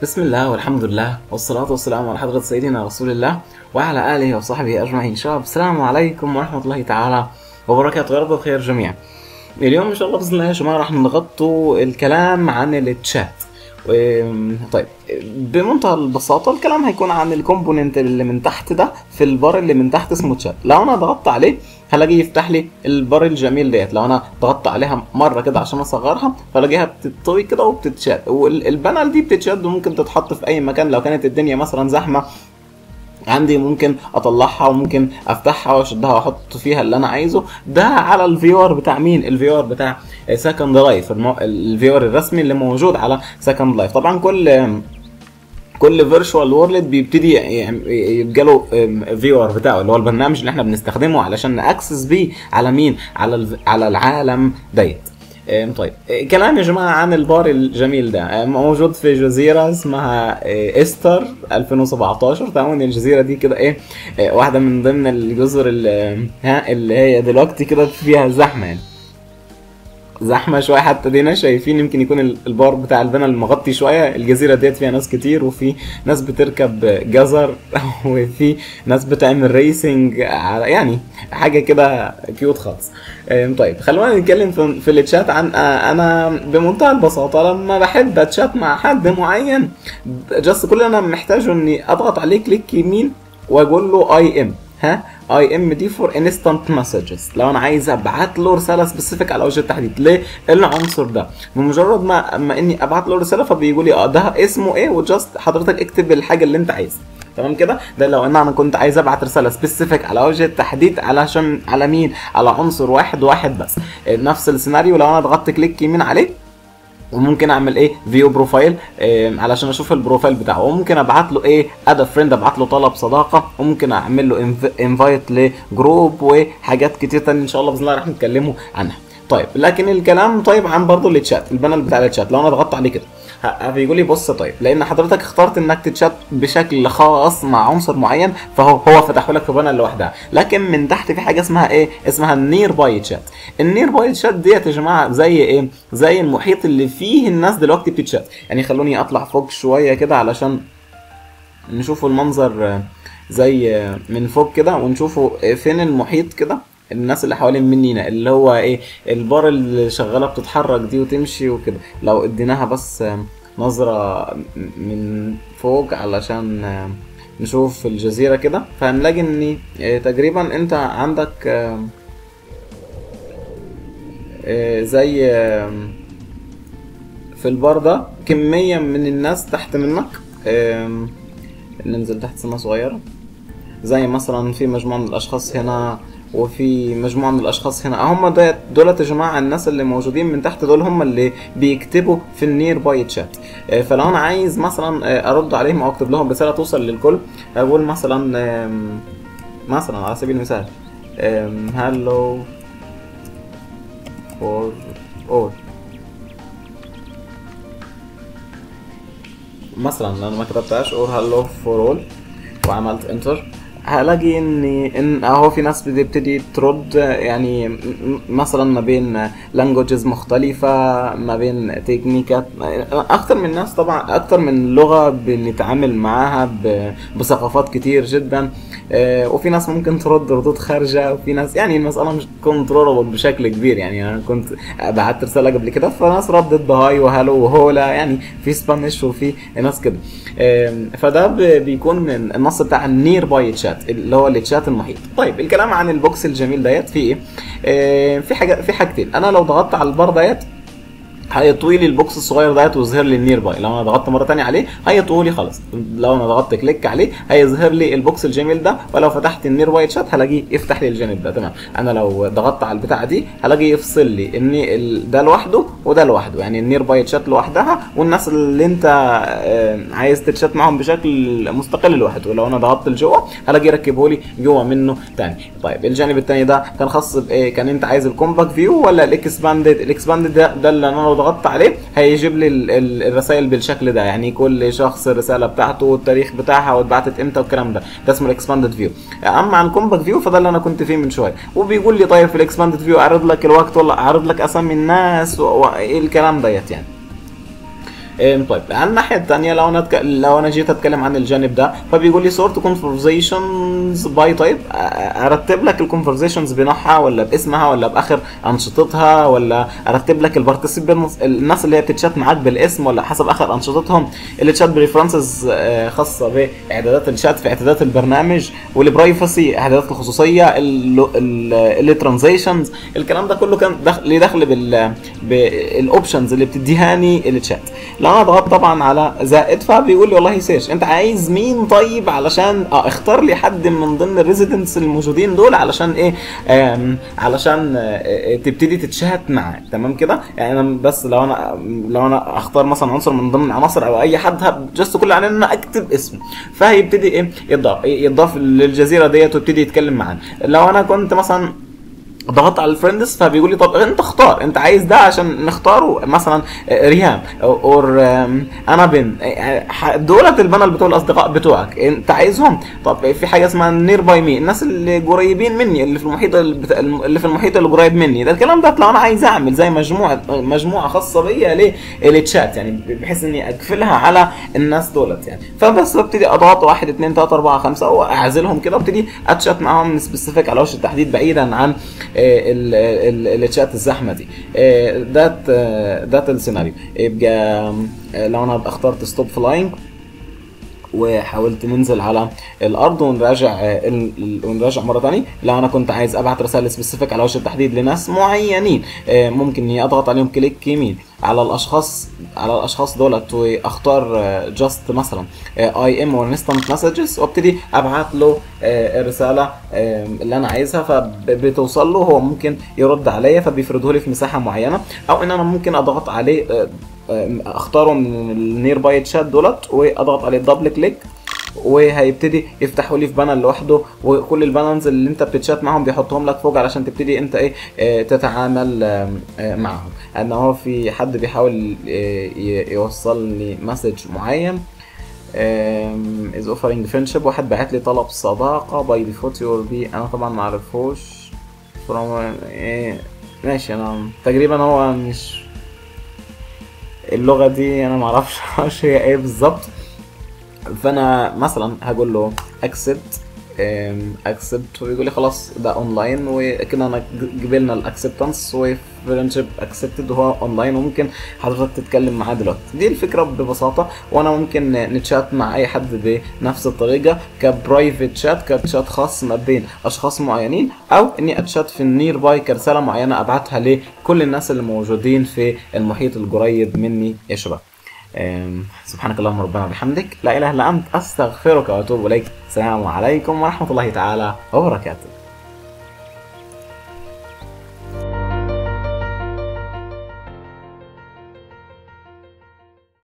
بسم الله والحمد لله والصلاة والسلام على حضرة سيدنا رسول الله وعلى آله وصحبه أجمعين شباب السلام عليكم ورحمة الله تعالى وبركاته يا رب بخير جميعا اليوم إن شاء الله بإذن الله يا جماعة راح نغطوا الكلام عن التشات و- طيب بمنتهى البساطة الكلام هيكون عن الكومبوننت اللي من تحت ده في البار اللي من تحت اسمه تشات لو انا ضغطت عليه هلاقيه يفتح لي البار الجميل ديت لو انا ضغطت عليها مرة كده عشان اصغرها فلاقيها بتطوي كده وبتتشات والبانل دي بتتشد وممكن تتحط في اي مكان لو كانت الدنيا مثلا زحمة عندي ممكن اطلعها وممكن افتحها واشدها واحط فيها اللي انا عايزه ده على الفي ار بتاع مين الفي ار بتاع سكند لايف الفي ار الرسمي اللي موجود على سكند لايف طبعا كل كل فيرتشوال وورلد بيبتدي يبقى له في ار بتاعه اللي هو البرنامج اللي احنا بنستخدمه علشان ناكسس بيه على مين على الف- على العالم ديت آم، طيب آه، كلام يا جماعه عن البار الجميل ده آه، موجود في جزيره اسمها آه، استر 2017 طبعا الجزيره دي كده ايه آه، واحده من ضمن الجزر اللي ها اللي هي دلوقتي كده فيها زحمه يعني زحمه شويه حتى دينا شايفين يمكن يكون ال- البار بتاع البنا مغطي شويه الجزيره ديت فيها ناس كتير وفي ناس بتركب جزر وفي ناس بتعمل ريسنج على- يعني حاجه كده كيوت خالص أم، طيب خلونا نتكلم في, في التشات عن آه، انا بمنتهى البساطه لما بحب اتشات مع حد معين جاست كل اللي انا محتاجه اني اضغط عليه كليك يمين واقول له اي ام ها اي ام دي فور انستنت مسجز لو انا عايز ابعت له رساله سبيسيفيك على وجه التحديد ليه العنصر ده بمجرد ما ما اني ابعت له رساله فبيقول لي اه ده اسمه ايه وجاست حضرتك اكتب الحاجه اللي انت عايزها تمام كده ده لو ان انا كنت عايز ابعت رساله سبيسيفيك على وجه التحديد علشان على مين على عنصر واحد واحد بس نفس السيناريو لو انا ضغطت كليك يمين عليه وممكن اعمل ايه فيو بروفايل إيه علشان اشوف البروفايل بتاعه وممكن ابعت له ايه اد فريند ابعت له طلب صداقه وممكن اعمل له انفايت لجروب وحاجات كتير تانية ان شاء الله باذن الله راح نتكلموا عنها طيب لكن الكلام طيب عن برضه التشات البانل بتاع التشات لو انا ضغطت عليه كده ه- بيقول لي بص طيب لان حضرتك اخترت انك تتشات بشكل خاص مع عنصر معين فهو هو فتحه لك في بانل لوحدها لكن من تحت في حاجه اسمها ايه اسمها النير باي تشات النير باي تشات ديت يا جماعه زي ايه زي المحيط اللي فيه الناس دلوقتي بتتشات يعني خلوني اطلع فوق شويه كده علشان نشوفوا المنظر آه، زي آه، من فوق كده ونشوفوا آه، فين المحيط كده الناس اللي حوالين مننا اللي هو ايه البار اللي شغاله بتتحرك دي وتمشي وكده لو اديناها بس آه، نظره من فوق علشان آه، نشوف الجزيره كده فهنلاقي ان آه، تقريبا انت عندك آه، آه، زي آه، في البار ده كمية من الناس تحت منك آم، ننزل تحت سنة صغيرة زي مثلا في مجموعة من الأشخاص هنا وفي مجموعة من الأشخاص هنا هم دولت دولت يا جماعة الناس اللي موجودين من تحت دول هم اللي بيكتبوا في النير باي تشات آه، فلو أنا عايز مثلا آه، أرد عليهم أو أكتب لهم رسالة توصل للكل أقول مثلا آم، مثلا على سبيل المثال هلو فور all مثلا لو انا ما كتبتهاش اور هالو فور اول وعملت انتر هلاقي ان ان اهو في ناس بتبتدي ترد يعني م- م- مثلا ما بين لانجوجز مختلفة ما بين تكنيكات اكتر من ناس طبعا اكتر من لغة بنتعامل معاها ب- بثقافات كتير جدا آه، وفي ناس ممكن ترد ردود خارجة وفي ناس يعني المسألة مش كنترولبل بشكل كبير يعني انا كنت بعت رسالة قبل كده فناس ردت بهاي وهالو وهولا يعني في سبانيش وفي ناس كده آم، فده ب- بيكون النص بتاع النير باي تشات اللي هو التشات المحيط طيب الكلام عن البوكس الجميل ديت في ايه آه، في حاجه في حاجتين انا لو ضغطت على البار ديت هيطوي لي البوكس الصغير ديت ويظهر لي النير باي لو انا ضغطت مره تانية عليه هيطوي لي خلاص لو انا ضغطت كليك عليه هيظهر لي البوكس الجميل ده ولو فتحت النير باي تشات هلاقيه يفتح لي الجانب ده تمام انا لو ضغطت على البتاعه دي هلاقي يفصل لي ان ال- ده لوحده وده لوحده يعني النير باي تشات لوحدها والناس اللي انت آه، عايز تتشات معاهم بشكل مستقل لوحده ولو انا ضغطت لجوه هلاقي يركبه لي جوه منه تاني طيب الجانب التاني ده كان خاص بايه كان انت عايز الكومباكت فيو ولا الاكسباندد الاكسباندد ده ده اللي انا لو ضغطت عليه هيجيب لي ال- ال- الرسائل بالشكل ده يعني كل شخص الرساله بتاعته والتاريخ بتاعها واتبعتت امتى والكلام ده ده اسمه الاكسباندد فيو اما عن كومباكت فيو فده اللي انا كنت فيه من شويه وبيقول لي طيب في الاكسباندد فيو اعرض لك الوقت ولا اعرض لك اسامي الناس وايه الكلام ديت يعني آم، طيب على الناحيه الثانيه لو انا أتك... لو انا جيت اتكلم عن الجانب ده فبيقول لي سورت كونفرزيشنز باي تايب ارتب لك الكونفرزيشنز بنوعها ولا باسمها ولا باخر انشطتها ولا ارتب لك البارتيسيبنتس الناس اللي هي بتتشات معاك بالاسم ولا حسب اخر انشطتهم التشات بريفرنسز خاصه باعدادات الشات في اعدادات البرنامج والبرايفسي اعدادات الخصوصيه الترانزيشنز الكلام ده كله كان دخل ليه دخل بال بالاوبشنز اللي بتديهاني الشات لو انا ضغطت طبعا على زائد فبيقول لي والله سيرش انت عايز مين طيب علشان اه اختار لي حد من ضمن الريزيدنتس الموجودين دول علشان ايه آم علشان آه تبتدي تتشات معاه تمام كده يعني انا بس لو انا لو انا اختار مثلا عنصر من ضمن العناصر او اي حد جست كل عليه ان انا اكتب اسمه فهيبتدي ايه يتضاف يتضاف للجزيره ديت ويبتدي يتكلم معانا لو انا كنت مثلا ضغطت على الفريندز فبيقول لي طب انت اختار انت عايز ده عشان نختاره مثلا ريهام اور انا بن دولت البانل بتوع الاصدقاء بتوعك انت عايزهم طب في حاجه اسمها نير باي مي الناس اللي قريبين مني اللي في المحيط اللي في المحيط اللي قريب مني ده الكلام ده لو انا عايز اعمل زي مجموعه مجموعه خاصه بيا للتشات يعني بحيث اني اقفلها على الناس دولت يعني فبس ببتدي اضغط واحد اثنين ثلاثه اربعه خمسه واعزلهم كده وابتدي اتشات معاهم سبيسيفيك على وش التحديد بعيدا عن التشات الزحمه دي دات دات السيناريو يبقى لو انا اخترت ستوب فلاينج وحاولت ننزل على الارض ونراجع ونراجع مره ثانيه لو انا كنت عايز ابعت رساله سبيسيفيك على وجه التحديد لناس معينين ممكن اني اضغط عليهم كليك يمين على الاشخاص على الاشخاص دولت واختار جاست مثلا اي ام انستنت مسجز وابتدي ابعت له الرساله اللي انا عايزها فبتوصل له هو ممكن يرد عليا فبيفرده لي في مساحه معينه او ان انا ممكن اضغط عليه اختاره من النير باي تشات دولت واضغط عليه دبل كليك وهيبتدي يفتحوا لي في بانل لوحده وكل البانلز اللي انت بتتشات معاهم بيحطهم لك فوق علشان تبتدي انت ايه اه تتعامل اه معاهم ان هو في حد بيحاول اه يوصل لي مسج معين از اوفرينج فريندشيب واحد بعت لي طلب صداقه باي ديفولت يور بي انا طبعا ما اعرفوش ماشي انا تقريبا هو مش اللغه دي انا ما اعرفش هي ايه بالظبط فانا مثلا هقول له اكسبت اكسبت ويقول لي خلاص ده اونلاين وكده انا قبلنا الاكسبتنس وفريندشيب اكسبتد وهو اونلاين وممكن حضرتك تتكلم معاه دلوقتي دي الفكره ببساطه وانا ممكن نتشات مع اي حد بنفس الطريقه كبرايفت شات كتشات خاص ما بين اشخاص معينين او اني اتشات في النير باي كرساله معينه ابعتها لكل الناس اللي موجودين في المحيط القريب مني يا شباب سبحانك اللهم ربنا وبحمدك لا اله الا انت استغفرك واتوب اليك السلام عليكم ورحمه الله تعالى وبركاته